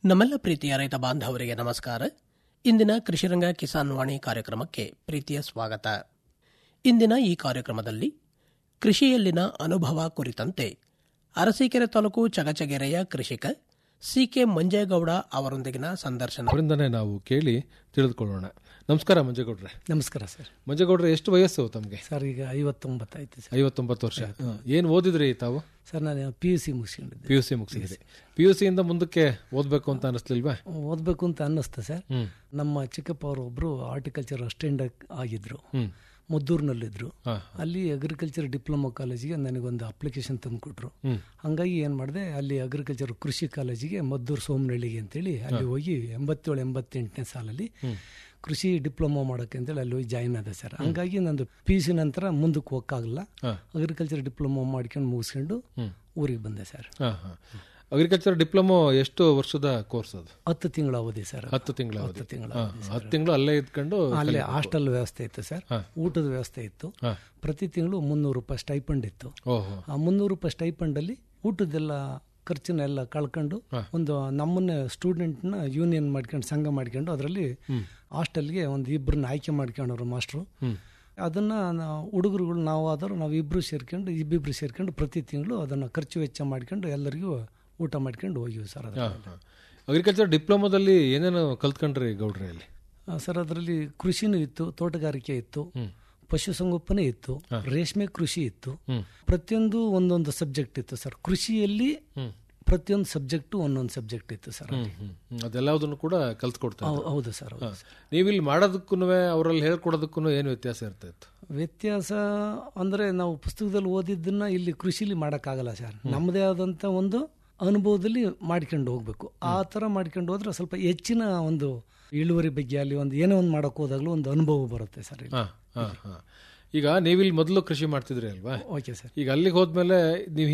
ನಮ್ಮೆಲ್ಲ ಪ್ರೀತಿಯ ರೈತ ಬಾಂಧವರಿಗೆ ನಮಸ್ಕಾರ ಇಂದಿನ ಕೃಷಿರಂಗ ಕಿಸಾನ್ ವಾಣಿ ಕಾರ್ಯಕ್ರಮಕ್ಕೆ ಪ್ರೀತಿಯ ಸ್ವಾಗತ ಇಂದಿನ ಈ ಕಾರ್ಯಕ್ರಮದಲ್ಲಿ ಕೃಷಿಯಲ್ಲಿನ ಅನುಭವ ಕುರಿತಂತೆ ಅರಸೀಕೆರೆ ತಾಲೂಕು ಚಗಚಗೆರೆಯ ಕೃಷಿಕ ಸಿಕೆ ಮಂಜೇಗೌಡ ಅವರೊಂದಿಗಿನ ಸಂದರ್ಶನ ಅವರಿಂದನೇ ನಾವು ಕೇಳಿ ತಿಳಿದುಕೊಳ್ಳೋಣ ನಮಸ್ಕಾರ ಮಂಜೇಗೌಡ್ರೆ ನಮಸ್ಕಾರ ಸರ್ ಮಂಜೇಗೌಡ್ರೆ ಎಷ್ಟು ವಯಸ್ಸು ತಮಗೆ ಸರ್ ಈಗ ಐವತ್ತೊಂಬತ್ತು ಆಯ್ತು ಸರ್ ಐವತ್ತೊಂಬತ್ತು ವರ್ಷ ಏನು ಓದಿದ್ರಿ ತಾವು ಸರ್ ನಾನು ಪಿ ಯು ಸಿ ಮುಗಿಸ್ಕೊಂಡಿದ್ದೆ ಪಿ ಯು ಸಿ ಮುಗಿಸಿದ್ರಿ ಪಿ ಯು ಸಿಯಿಂದ ಮುಂದಕ್ಕೆ ಓದಬೇಕು ಅಂತ ಅನಿಸ್ಲಿಲ್ವಾ ಓದಬೇಕು ಅಂತ ಅನ್ನಿಸ್ತು ಸರ್ ಹ್ಮ್ ನಮ್ಮ ಚಿಕ್ಕಪ್ಪ ಅವರೊಬ್ಬರು ಹಾರ್ಟಿಕಲ್ಚರ್ ಅಸ್ಟೆಂಡ್ ಆಗಿದ್ರು ಹ್ಮ್ ಮುದ್ದೂರಿನಲ್ಲಿದ್ದರು ಹಾ ಅಲ್ಲಿ ಅಗ್ರಿಕಲ್ಚರ್ ಡಿಪ್ಲೊಮಾ ಕಾಲೇಜಿಗೆ ನನಗೊಂದು ಅಪ್ಲಿಕೇಶನ್ ತಂದುಕೊಟ್ರು ಹ್ಮ್ ಹಂಗಾಗಿ ಏನು ಮಾಡಿದೆ ಅಲ್ಲಿ ಅಗ್ರಿಕಲ್ಚರ್ ಕೃಷಿ ಕಾಲೇಜಿಗೆ ಮದ್ದೂರು ಸೋಮನಹಳ್ಳಿಗೆ ಅಂತೇಳಿ ಅಲ್ಲಿ ಹೋಗಿ ಎಂಬತ್ತೇಳು ಎಂಬತ್ತೆಂಟನೇ ಸಾಲಲ್ಲಿ ಕೃಷಿ ಡಿಪ್ಲೊಮಾ ಮಾಡೋಕ್ಕೆ ಅಂತೇಳಿ ಅಲ್ಲಿ ಹೋಗಿ ಜಾಯಿನ್ ಆದೆ ಸರ್ ಹಂಗಾಗಿ ನಂದು ಪಿ ಯು ಸಿ ನಂತರ ಮುಂದಕ್ಕೆ ಹೋಗಕ್ಕಾಗಲ್ಲ ಹಾ ಅಗ್ರಿಕಲ್ಚರ್ ಡಿಪ್ಲೊಮಾ ಮಾಡ್ಕೊಂಡು ಮುಗಿಸ್ಕೊಂಡು ಹ್ಮ್ ಊರಿಗೆ ಬಂದೆ ಸರ್ ಹಾ ಹಾ ಅಗ್ರಿಕಲ್ಚರ್ ಡಿಪ್ಲೊಮೊ ಎಷ್ಟು ವರ್ಷದ ಕೋರ್ಸ್ ಅದು ಹತ್ತು ತಿಂಗಳ ಅವಧಿ ಸರ್ ಹತ್ತು ತಿಂಗಳ ಅವಧಿ ಹತ್ತು ತಿಂಗಳ ಹಾ, ಹತ್ತು ತಿಂಗಳು ಅಲ್ಲೇ ಇದ್ಕೊಂಡು ಅಲ್ಲೇ ಹಾಸ್ಟೆಲ್ ವ್ಯವಸ್ಥೆ ಇತ್ತು ಸರ್ ಹಾ. ಊಟದ ವ್ಯವಸ್ಥೆ ಇತ್ತು ಹಾ ಪ್ರತಿ ತಿಂಗಳು ಮುನ್ನೂರು ರೂಪಾಯಿ ಸ್ಟೈಪಂಡ್ ಇತ್ತು ಓಹೋ ಆ ಮುನ್ನೂರು ರೂಪಾಯಿ ಸ್ಟೈಪಂಡಲ್ಲಿ ಊಟದೆಲ್ಲ ಖರ್ಚನ್ನೆಲ್ಲ ಕಳ್ಕೊಂಡು ಒಂದು ನಮ್ಮನ್ನ ಸ್ಟೂಡೆಂಟ್ನ ಯೂನಿಯನ್ ಮಾಡ್ಕೊಂಡು ಸಂಘ ಮಾಡ್ಕೊಂಡು ಅದರಲ್ಲಿ ಹಾಸ್ಟೆಲ್ಗೆ ಒಂದು ಇಬ್ಬರನ್ನ ಆಯ್ಕೆ ಮಾಡ್ಕೊಂಡವ್ರು ಮಾಸ್ಟ್ರು ಹ್ಮ್ ಅದನ್ನ ನಾವು ಹುಡುಗರುಗಳು ನಾವು ಆದರೂ ನಾವು ಇಬ್ಬರು ಸೇರ್ಕೊಂಡು ಇಬ್ಬಿಬ್ರು ಸೇರ್ಕೊಂಡು ಪ್ರತಿ ತಿಂಗಳು ಅದನ್ನು ಖರ್ಚು ವೆಚ್ಚ ಮಾಡ್ಕೊಂಡು ಎಲ್ಲರಿಗೂ ಊಟ ಮಾಡ್ಕೊಂಡು ಹೋಗಿವಿ ಸರ್ ಅದು ಹಾ ಹಾ ಅಗ್ರಿಕಲ್ಚರ್ ಡಿಪ್ಲೊಮೊದಲ್ಲಿ ಏನೇನು ಕಲ್ತ್ಕೊಂಡ್ರಿ ಗೌಡ್ರೆ ಅಲ್ಲಿ ಆ, ಸರ್ ಅದರಲ್ಲಿ ಕೃಷಿನೂ ಇತ್ತು ತೋಟಗಾರಿಕೆ ಇತ್ತು ಹ್ಮ್ ಪಶುಸಂಗೋಪನೆ ಇತ್ತು ರೇಷ್ಮೆ ಕೃಷಿ ಇತ್ತು ಹ್ಮ್ ಪ್ರತಿಯೊಂದು ಒಂದೊಂದು ಸಬ್ಜೆಕ್ಟ್ ಇತ್ತು ಸರ್ ಕೃಷಿಯಲ್ಲಿ ಹ್ಮ್ ಪ್ರತಿಯೊಂದು ಸಬ್ಜೆಕ್ಟು ಒಂದೊಂದು ಸಬ್ಜೆಕ್ಟ್ ಇತ್ತು ಸರ್ ಹ್ಮ್ ಹ್ಮ್ ಹ್ಮ್. ಅದೆಲ್ಲದನ್ನು ಕೂಡ ಕಲ್ತ್ಕೊಡ್ತಾ ಹೌ- ಹೌದು ಸರ್ ಹೌದು ಸರ್. ನೀವಿಲ್ಲಿ ಮಾಡೋದಕ್ಕೂ ಅವರಲ್ಲಿ ಹೇಳ್ಕೊಡೋದಕ್ಕೂ ಏನು ವ್ಯತ್ಯಾಸ ಇರ್ತಾ ಇತ್ತು ವ್ಯತ್ಯಾಸ ಅಂದ್ರೆ ನಾವು ಪುಸ್ತಕದಲ್ಲಿ ಓದಿದ್ದನ್ನ ಇಲ್ಲಿ ಕೃಷಿಲಿ ಮಾಡೋಕ್ಕಾಗಲ್ಲ ಸರ್ ನಮ್ಮದೇ ಆದಂಥ ಒಂದು ಅನುಭವದಲ್ಲಿ ಮಾಡ್ಕೊಂಡು ಹೋಗ್ಬೇಕು ಆ ಥರ ಮಾಡ್ಕೊಂಡು ಹೋದ್ರೆ ಸ್ವಲ್ಪ ಹೆಚ್ಚಿನ ಒಂದು ಇಳುವರಿ ಬಗ್ಗೆ ಅಲ್ಲಿ ಒಂದು ಏನೋ ಒಂದು ಮಾಡೋಕೆ ಹೋದಾಗಲೂ ಒಂದು ಅನುಭವ ಬರುತ್ತೆ ಸರ್ ಇಲ್ಲಿ. ಹಾ ಹಾ ಹಾ ಈಗ ನೀವಿಲ್ಲಿ ಮೊದಲು ಕೃಷಿ ಮಾಡ್ತಿದ್ರಿ ಅಲ್ವಾ ಓಕೆ ಸರ್ ಈಗ ಅಲ್ಲಿಗೆ ಹೋದ್ಮೇಲೆ ನೀವು